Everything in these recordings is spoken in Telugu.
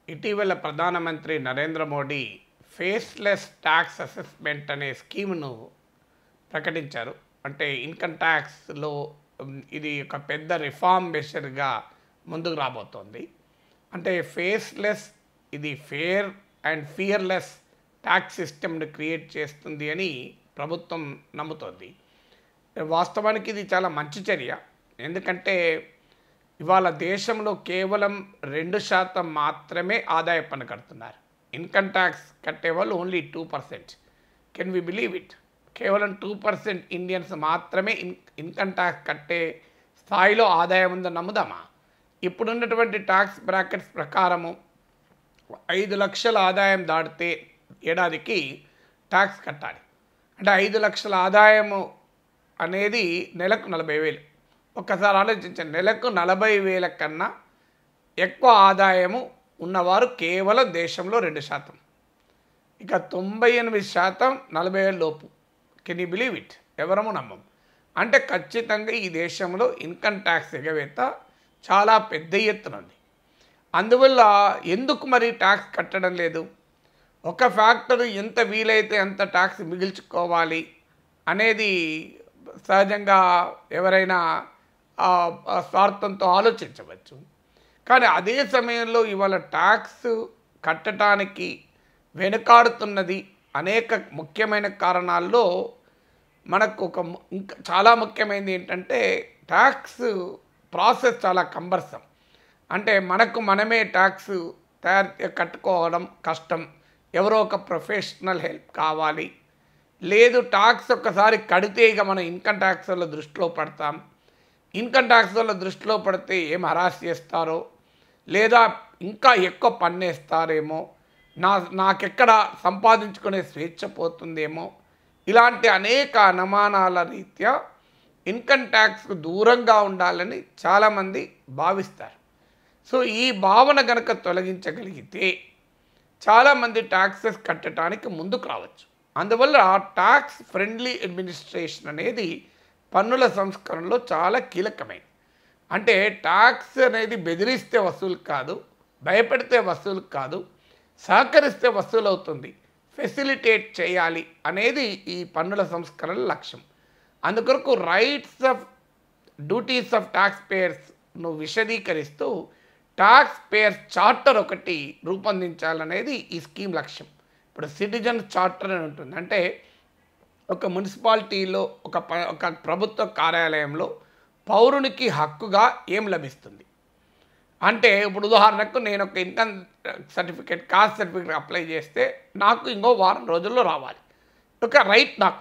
ఇటీవల ప్రధానమంత్రి Narendra Modi faceless tax assessment అనే స్కీమ్ను ప్రకటించారు అంటే ఇన్కమ్ ట్యాక్స్లో ఉమ్, ఇది ఒక పెద్ద రిఫార్మ్ మెషర్గా ముందుకు రాబోతోంది అంటే ఫేస్లెస్ ఇది ఫేర్ అండ్ ఫియర్లెస్ ట్యాక్స్ సిస్టమ్ని క్రియేట్ చేస్తుంది అని ప్రభుత్వం నమ్ముతోంది వాస్తవానికి ఇది చాలా మంచి చర్య ఎందుకంటే ఇవాళ దేశంలో కేవలం రెండు శాతం మాత్రమే ఆదాయ పన్ను కడుతున్నారు ఇన్కమ్ ట్యాక్స్ కట్టేవాళ్ళు only two percent can we believe it కేవలం టూ పర్సెంట్ ఇండియన్స్ మాత్రమే ఇన్ ఇన్కమ్ ట్యాక్స్ కట్టే స్థాయిలో ఆదాయం ఉందని నమ్ముదామా ఇప్పుడున్నటువంటి ట్యాక్స్ బ్రాకెట్స్ ప్రకారము ఐదు లక్షల ఆదాయం దాటితే ఏడాదికి ట్యాక్స్ కట్టాలి అంటే ఐదు లక్షల ఆదాయము అనేది నెలకు నలభై వేలు ఒక్కసారి ఆలోచించండి నెలకు నలభై వేల కన్నా ఎక్కువ ఆదాయము ఉన్నవారు కేవలం దేశంలో రెండు శాతం ఇక తొంభై ఎనిమిది శాతం నలభై ఏళ్ళ లోపు కెన్ యూ బిలీవ్ ఇట్ ఎవరము నమ్మం అంటే ఖచ్చితంగా ఈ దేశంలో ఇన్కమ్ ట్యాక్స్ ఎగవేత చాలా పెద్ద ఎత్తున ఉంది అందువల్ల ఎందుకు మరి ట్యాక్స్ కట్టడం లేదు ఒక ఫ్యాక్టర్ ఎంత వీలైతే అంత ట్యాక్స్ మిగిల్చుకోవాలి అనేది సహజంగా ఎవరైనా ఆ, ఆ స్వార్థంతో ఆలోచించవచ్చు కానీ అదే సమయంలో ఇవాళ ట్యాక్స్ కట్టడానికి వెనుకాడుతున్నది అనేక ముఖ్యమైన కారణాల్లో మనకు ఒక ము- ఇంకా చాలా ముఖ్యమైనది ఏంటంటే ట్యాక్స్ ప్రాసెస్ చాలా కంబర్సం అంటే మనకు మనమే ట్యాక్స్ తయారు కట్టుకోవడం కష్టం ఎవరో ఒక ప్రొఫెషనల్ హెల్ప్ కావాలి లేదు ట్యాక్స్ ఒక్కసారి కడితే ఇక మనం ఇన్కమ్ ట్యాక్స్ వల్ల దృష్టిలో పడతాం ఇన్కమ్ ట్యాక్స్ వల్ల దృష్టిలో పడితే ఏం హరాస్ చేస్తారో లేదా ఇంకా ఎక్కువ పన్నేస్తారేమో నా నాకెక్కడ సంపాదించుకునే స్వేచ్ఛ పోతుందేమో ఇలాంటి అనేక అనుమానాల రీత్యా ఇన్కమ్ ట్యాక్స్కు దూరంగా ఉండాలని చాలామంది భావిస్తారు సో ఈ భావన గనక తొలగించగలిగితే చాలామంది ట్యాక్సెస్ కట్టడానికి ముందుకు రావచ్చు అందువల్ల ట్యాక్స్ ఫ్రెండ్లీ అడ్మినిస్ట్రేషన్ అనేది పన్నుల సంస్కరణలో చాలా కీలకమైనది అంటే ట్యాక్స్ అనేది బెదిరిస్తే వసూలు కాదు భయపెడితే వసూలు కాదు సహకరిస్తే వసూలు అవుతుంది ఫెసిలిటేట్ చేయాలి అనేది ఈ పన్నుల సంస్కరణ లక్ష్యం అందుకొరకు rights of duties of tax పేయర్స్ను విశదీకరిస్తూ ట్యాక్స్ పేయర్స్ చార్టర్ ఒకటి రూపొందించాలనేది ఈ స్కీమ్ లక్ష్యం ఇప్పుడు సిటిజన్ చార్టర్ అని ఉంటుంది అంటే ఒక మున్సిపాలిటీలో ఒక ప ఒక ప్రభుత్వ కార్యాలయంలో పౌరునికి హక్కుగా ఏం లభిస్తుంది అంటే ఇప్పుడు ఉదాహరణకు నేను ఒక income certificate caste certificate apply చేస్తే నాకు ఇంకో వారం రోజుల్లో రావాలి ఒక రైట్ నాకు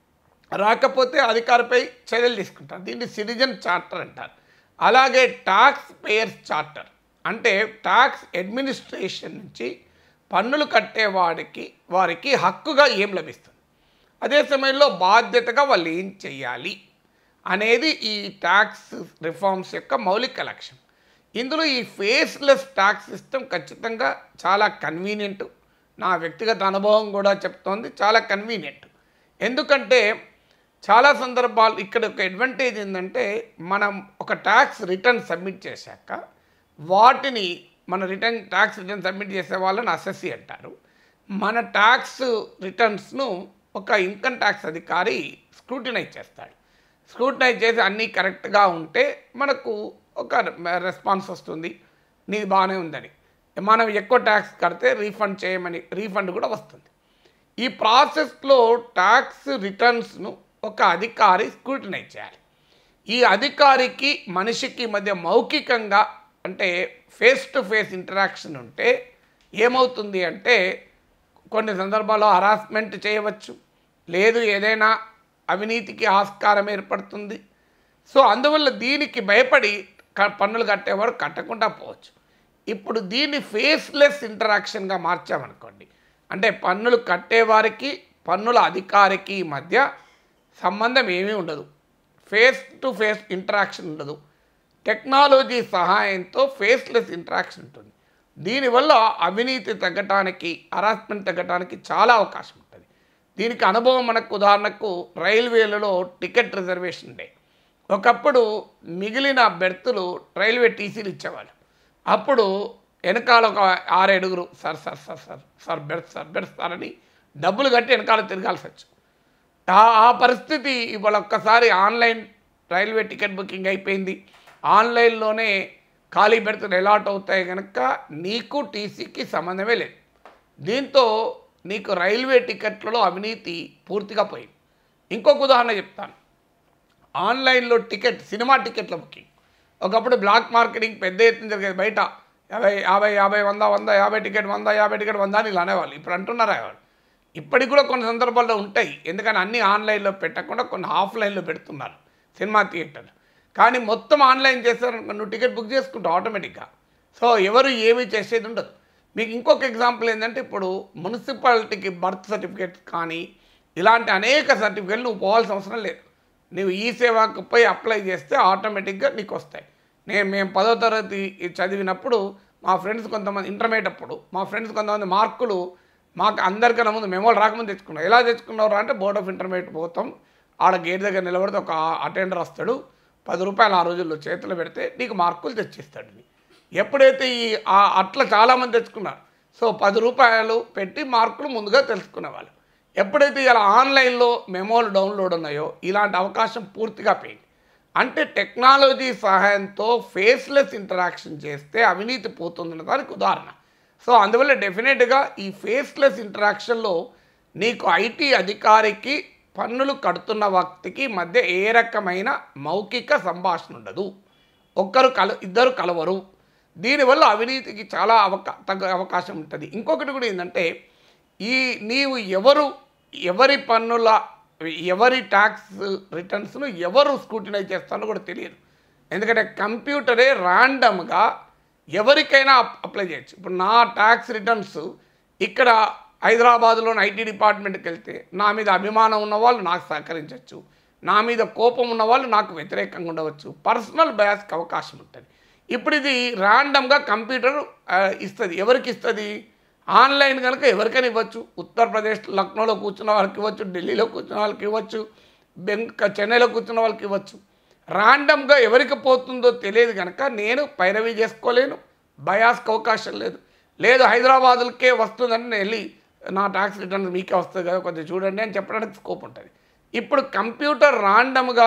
రాకపోతే అధికారిపై చర్యలు తీసుకుంటారు దీన్ని సిటిజన్ చార్టర్ అంటారు అలాగే ట్యాక్స్ పేయర్స్ చార్టర్ అంటే ట్యాక్స్ అడ్మినిస్ట్రేషన్ నుంచి పన్నులు కట్టేవాడికి వారికి హక్కుగా ఏం లభిస్తుంది అదే సమయంలో బాధ్యతగా వాళ్ళు ఏం చేయాలి అనేది ఈ ట్యాక్స్ రిఫార్మ్స్ యొక్క మౌలిక లక్ష్యం ఇందులో ఈ ఫేస్లెస్ ట్యాక్స్ సిస్టమ్ ఖచ్చితంగా చాలా కన్వీనియంట్ నా వ్యక్తిగత అనుభవం కూడా చెప్తోంది చాలా కన్వీనియంట్ ఎందుకంటే చాలా సందర్భాలు ఇక్కడ ఒక అడ్వాంటేజ్ ఏంటంటే మనం ఒక ట్యాక్స్ రిటర్న్ సబ్మిట్ చేశాక వాటిని మన రిటర్న్ ట్యాక్స్ రిటర్న్ సబ్మిట్ చేసే వాళ్ళని అసెస్సి అంటారు మన ట్యాక్స్ రిటర్న్స్ను ఒక ఇన్కమ్ ట్యాక్స్ అధికారి స్క్రూటినైజ్ చేస్తాడు స్క్రూటినైజ్ చేసి అన్నీ కరెక్ట్గా ఉంటే మనకు ఒక రెస్పాన్స్ వస్తుంది నీది బాగానే ఉందని మనం ఎక్కువ ట్యాక్స్ కడితే రీఫండ్ చేయమని రీఫండ్ కూడా వస్తుంది ఈ ప్రాసెస్లో ట్యాక్స్ రిటర్న్స్ను ఒక అధికారి స్క్రూటినైజ్ చేయాలి ఈ అధికారికి మనిషికి మధ్య మౌఖికంగా అంటే ఫేస్ టు ఫేస్ ఇంటరాక్షన్ ఉంటే ఏమవుతుంది అంటే కొన్ని సందర్భాల్లో హరాస్మెంట్ చేయవచ్చు లేదు ఏదైనా అవినీతికి ఆస్కారం ఏర్పడుతుంది సో అందువల్ల దీనికి భయపడి క- పన్నులు కట్టేవారు కట్టకుండా పోవచ్చు ఇప్పుడు దీన్ని ఫేస్లెస్ ఇంటరాక్షన్గా మార్చామనుకోండి అంటే పన్నులు కట్టేవారికి పన్నుల అధికారికి మధ్య సంబంధం ఏమీ ఉండదు ఫేస్ టు ఫేస్ ఇంటరాక్షన్ ఉండదు టెక్నాలజీ సహాయంతో ఫేస్లెస్ ఇంటరాక్షన్ ఉంటుంది దీనివల్ల అవినీతి తగ్గటానికి హరాస్మెంట్ తగ్గటానికి చాలా అవకాశం ఉంటుంది దీనికి అనుభవం మనకు ఉదాహరణకు రైల్వేలలో టికెట్ రిజర్వేషన్ డే ఒకప్పుడు మిగిలిన బెర్తులు రైల్వే టీసీలు ఇచ్చేవాళ్ళు అప్పుడు వెనకాల ఒక ఆరు ఏడుగురు sir sir sir sir sir berth sir berth sir అని డబ్బులు కట్టి వెనకాల తిరగాల్సి వచ్చు ఆ ఆ పరిస్థితి ఇవాళ ఒక్కసారి ఆన్లైన్ రైల్వే టికెట్ బుకింగ్ అయిపోయింది ఆన్లైన్లోనే ఖాళీ బెర్తులు అలాట్ అవుతాయి కనుక నీకు టీసీకి సంబంధమే లేదు దీంతో నీకు రైల్వే టికెట్లలో అవినీతి పూర్తిగా పోయింది ఇంకొక ఉదాహరణ చెప్తాను ఆన్లైన్లో టికెట్ సినిమా టికెట్ల బుకింగ్ ఒకప్పుడు బ్లాక్ మార్కెటింగ్ పెద్ద ఎత్తున జరిగేది బయట యాభై యాభై యాభై వంద వంద యాభై టికెట్ వంద యాభై టికెట్ వంద అని ఇలా అనేవాళ్ళు ఇప్పుడు అంటున్నారా వాళ్ళు ఇప్పటికి కూడా కొన్ని సందర్భాల్లో ఉంటాయి ఎందుకని అన్ని ఆన్లైన్లో పెట్టకుండా కొన్ని ఆఫ్లైన్లో పెడుతున్నారు సినిమా థియేటర్ కానీ మొత్తం ఆన్లైన్ చేస్తారు నువ్వు టికెట్ బుక్ చేసుకుంటావు ఆటోమేటిక్గా సో ఎవరు ఏమీ చేసేది ఉండదు మీకు ఇంకొక ఎగ్జాంపుల్ ఏంటంటే ఇప్పుడు మున్సిపాలిటీకి బర్త్ సర్టిఫికేట్స్ కానీ ఇలాంటి అనేక సర్టిఫికేట్లు నువ్వు పోవాల్సిన అవసరం లేదు నువ్వు ఈ సేవకు పోయి అప్లై చేస్తే ఆటోమేటిక్గా నీకు వస్తాయి నేను మేము పదో తరగతి చదివినప్పుడు మా ఫ్రెండ్స్ కొంతమంది ఇంటర్మీడియట్ అప్పుడు మా ఫ్రెండ్స్ కొంతమంది మార్కులు మాకు అందరికన్నా ముందు మెమోలు రాకముందు తెచ్చుకున్నాం ఎలా తెచ్చుకున్నారు అంటే బోర్డ్ ఆఫ్ ఇంటర్మీడియట్ పోతాం ఆడ గేట్ దగ్గర నిలబడితే ఒక అటెండర్ వస్తాడు పది రూపాయలు ఆ రోజుల్లో చేతిలో పెడితే నీకు మార్కులు తెచ్చిస్తాడు నీ. ఎప్పుడైతే ఈ ఆ- అట్లా చాలామంది తెచ్చుకున్నారు సో పది రూపాయలు పెట్టి మార్కులు ముందుగా తెలుసుకునేవాళ్ళు ఎప్పుడైతే ఇలా ఆన్లైన్లో మెమోలు డౌన్లోడ్ ఉన్నాయో ఇలాంటి అవకాశం పూర్తిగా పోయింది అంటే టెక్నాలజీ సహాయంతో ఫేస్లెస్ ఇంటరాక్షన్ చేస్తే అవినీతి పోతుందన్న దానికి ఉదాహరణ సో అందువల్ల డెఫినెట్గా ఈ ఫేస్లెస్ ఇంటరాక్షన్లో నీకు ఐటీ అధికారికి పన్నులు కడుతున్న వ్యక్తికి మధ్య ఏ రకమైన మౌఖిక సంభాషణ ఉండదు ఒక్కరు కల ఇద్దరు కలవరు దీనివల్ల అవినీతికి చాలా అవకా తగ్గ అవకాశం ఉంటుంది ఇంకొకటి కూడా ఏంటంటే ఈ నీవు ఎవరు ఎవరి పన్నుల ఎవరి ట్యాక్స్ రిటర్న్స్ను ఎవరు స్క్రూటినైజ్ చేస్తారో కూడా తెలియదు ఎందుకంటే కంప్యూటరే ర్యాండమ్గా ఎవరికైనా అప్- అప్లై చేయొచ్చు ఇప్పుడు నా ట్యాక్స్ రిటర్న్స్ ఇక్కడ హైదరాబాద్లోని ఐటీ డిపార్ట్మెంట్కి వెళ్తే నా మీద అభిమానం ఉన్న వాళ్ళు నాకు సహకరించవచ్చు నా మీద కోపం ఉన్న వాళ్ళు నాకు వ్యతిరేకంగా ఉండవచ్చు పర్సనల్ బయాస్కి అవకాశం ఉంటుంది ఇప్పుడు ఇది ర్యాండమ్గా కంప్యూటర్ ఇస్తుంది ఎవరికి ఇస్తుంది ఆన్లైన్ కనుక ఎవరికైనా ఇవ్వచ్చు ఉత్తరప్రదేశ్ లక్నోలో కూర్చున్న వాళ్ళకి ఇవ్వచ్చు ఢిల్లీలో కూర్చున్న వాళ్ళకి ఇవ్వచ్చు బెంక చెన్నైలో కూర్చున్న వాళ్ళకి ఇవ్వచ్చు ర్యాండమ్గా ఎవరికి పోతుందో తెలియదు కనుక నేను పైరవీ చేసుకోలేను బయాస్కి అవకాశం లేదు లేదు హైదరాబాదులకే వస్తుందని నేను వెళ్ళి నా ట్యాక్స్ రిటర్న్ మీకే వస్తుంది కదా కొంచెం చూడండి అని చెప్పడానికి స్కోప్ ఉంటుంది ఇప్పుడు కంప్యూటర్ ర్యాండమ్గా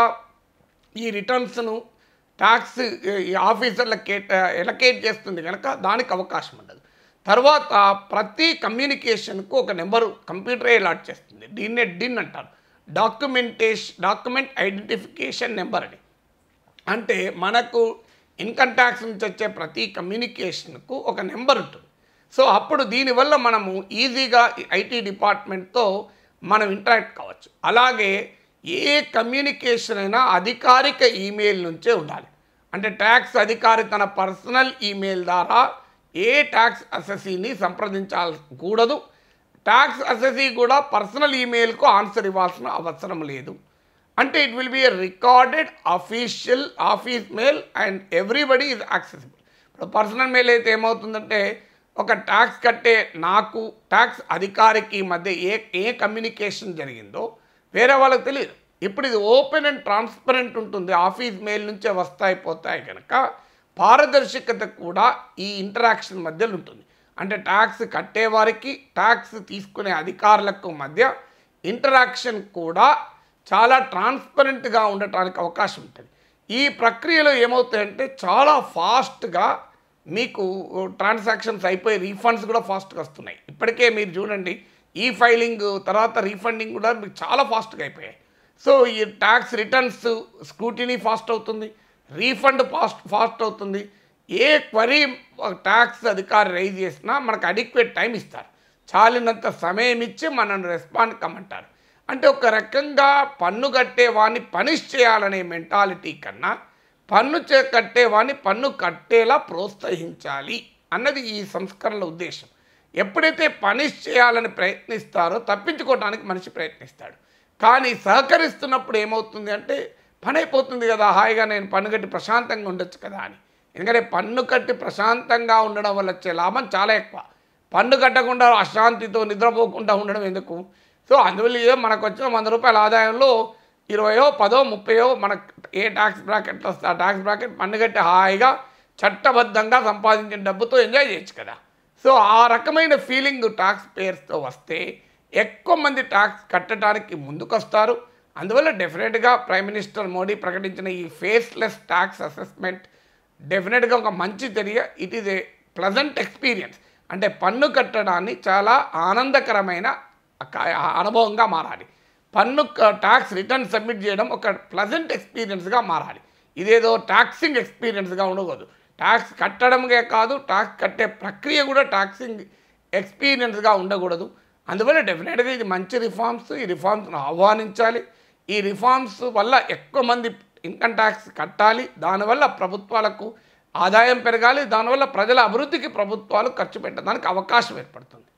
ఈ రిటర్న్స్ను ట్యాక్స్ ఈ ఆఫీసర్లకు కేట ఎలకేట్ చేస్తుంది కనుక దానికి అవకాశం ఉండదు తర్వాత ప్రతి కమ్యూనికేషన్కు ఒక నెంబరు కంప్యూటరే అలాట్ చేస్తుంది దీన్నే డిన్ అంటారు డాక్యుమెంటేషన్ డాక్యుమెంట్ ఐడెంటిఫికేషన్ నెంబర్ అని అంటే మనకు ఇన్కమ్ ట్యాక్స్ నుంచి వచ్చే ప్రతి కమ్యూనికేషన్కు ఒక నెంబర్ ఉంటుంది సో అప్పుడు దీనివల్ల మనము ఈజీగా ఐటీ డిపార్ట్మెంట్తో మనం ఇంటరాక్ట్ కావచ్చు అలాగే ఏ కమ్యూనికేషన్ అయినా అధికారిక ఈమెయిల్ నుంచే ఉండాలి అంటే ట్యాక్స్ అధికారి తన పర్సనల్ ఈమెయిల్ ద్వారా ఏ ట్యాక్స్ అసెసీని సంప్రదించాలకూడదు ట్యాక్స్ అసెసీ కూడా పర్సనల్ ఈమెయిల్కు ఆన్సర్ ఇవ్వాల్సిన అవసరం లేదు అంటే it will be a recorded official office mail and everybody is accessible ఇప్పుడు పర్సనల్ మెయిల్ అయితే ఏమవుతుందంటే ఒక ట్యాక్స్ కట్టే నాకు ట్యాక్స్ అధికారికి మధ్య ఏ ఏ కమ్యూనికేషన్ జరిగిందో వేరే వాళ్ళకి తెలియదు ఇప్పుడు ఇది ఓపెన్ అండ్ ట్రాన్స్పరెంట్ ఉంటుంది ఆఫీస్ మెయిల్ నుంచే వస్తాయి పోతాయి కనుక పారదర్శకత కూడా ఈ ఇంటరాక్షన్ మధ్యలో ఉంటుంది అంటే ట్యాక్స్ కట్టేవారికి ట్యాక్స్ తీసుకునే అధికారులకు మధ్య ఇంటరాక్షన్ కూడా చాలా ట్రాన్స్పరెంట్గా ఉండటానికి అవకాశం ఉంటుంది ఈ ప్రక్రియలో ఏమవుతాయంటే చాలా ఫాస్ట్గా మీకు ట్రాన్సాక్షన్స్ అయిపోయి రీఫండ్స్ కూడా ఫాస్ట్గా వస్తున్నాయి ఇప్పటికే మీరు చూడండి ఈ ఫైలింగ్ తర్వాత రీఫండింగ్ కూడా మీకు చాలా ఫాస్ట్గా అయిపోయాయి సో ఈ ట్యాక్స్ రిటర్న్స్ స్క్రూటినీ ఫాస్ట్ అవుతుంది రీఫండ్ ఫాస్ట్ ఫాస్ట్ అవుతుంది ఏ క్వరీ ట్యాక్స్ అధికారి రైజ్ చేసినా మనకు అడిక్వేట్ టైం ఇస్తారు చాలినంత సమయం ఇచ్చి మనల్ని రెస్పాండ్ కమ్మంటారు అంటే ఒక రకంగా పన్ను కట్టేవాడిని పనిష్ చేయాలనే మెంటాలిటీ కన్నా పన్ను చే కట్టేవాడిని పన్ను కట్టేలా ప్రోత్సహించాలి అన్నది ఈ సంస్కరణల ఉద్దేశం ఎప్పుడైతే పనిష్ చేయాలని ప్రయత్నిస్తారో తప్పించుకోవడానికి మనిషి ప్రయత్నిస్తాడు కానీ సహకరిస్తున్నప్పుడు ఏమవుతుంది అంటే పని అయిపోతుంది కదా హాయిగా నేను పన్ను కట్టి ప్రశాంతంగా ఉండొచ్చు కదా అని ఎందుకంటే పన్ను కట్టి ప్రశాంతంగా ఉండడం వల్ల వచ్చే లాభం చాలా ఎక్కువ పన్ను కట్టకుండా అశాంతితో నిద్రపోకుండా ఉండడం ఎందుకు సో అందువల్ల ఏదో మనకు వచ్చిన వంద రూపాయల ఆదాయంలో ఇరవయో పదో ముప్పయో మనకు ఏ ట్యాక్స్ బ్రాకెట్ వస్తే ఆ ట్యాక్స్ బ్రాకెట్ పన్ను కట్టి హాయిగా చట్టబద్ధంగా సంపాదించిన డబ్బుతో ఎంజాయ్ చేయొచ్చు కదా సో ఆ రకమైన ఫీలింగ్ టాక్స్ పేయర్స్తో వస్తే ఎక్కువ మంది ట్యాక్స్ కట్టడానికి ముందుకొస్తారు అందువల్ల డెఫినెట్గా ప్రైమ్ మినిస్టర్ మోడీ ప్రకటించిన ఈ ఫేస్లెస్ ట్యాక్స్ అసెస్మెంట్ డెఫినెట్గా ఒక మంచి చర్య it is a pleasant experience అంటే పన్ను కట్టడాన్ని చాలా ఆనందకరమైన ఒక అనుభవంగా మారాలి పన్ను ట్యాక్స్ రిటర్న్ సబ్మిట్ చేయడం ఒక ప్లజెంట్ ఎక్స్పీరియన్స్గా మారాలి ఇదేదో ట్యాక్సింగ్ ఎక్స్పీరియన్స్గా ఉండకూడదు ట్యాక్స్ కట్టడమే కాదు ట్యాక్స్ కట్టే ప్రక్రియ కూడా ట్యాక్సింగ్ ఎక్స్పీరియన్స్గా ఉండకూడదు అందువల్ల డెఫినెట్గా ఇది మంచి రిఫార్మ్స్ ఈ రిఫార్మ్స్ను ఆహ్వానించాలి ఈ రిఫార్మ్స్ వల్ల ఎక్కువ మంది ఇన్కమ్ ట్యాక్స్ కట్టాలి దానివల్ల ప్రభుత్వాలకు ఆదాయం పెరగాలి దానివల్ల ప్రజల అభివృద్ధికి ప్రభుత్వాలు ఖర్చు పెట్టడానికి అవకాశం ఏర్పడుతుంది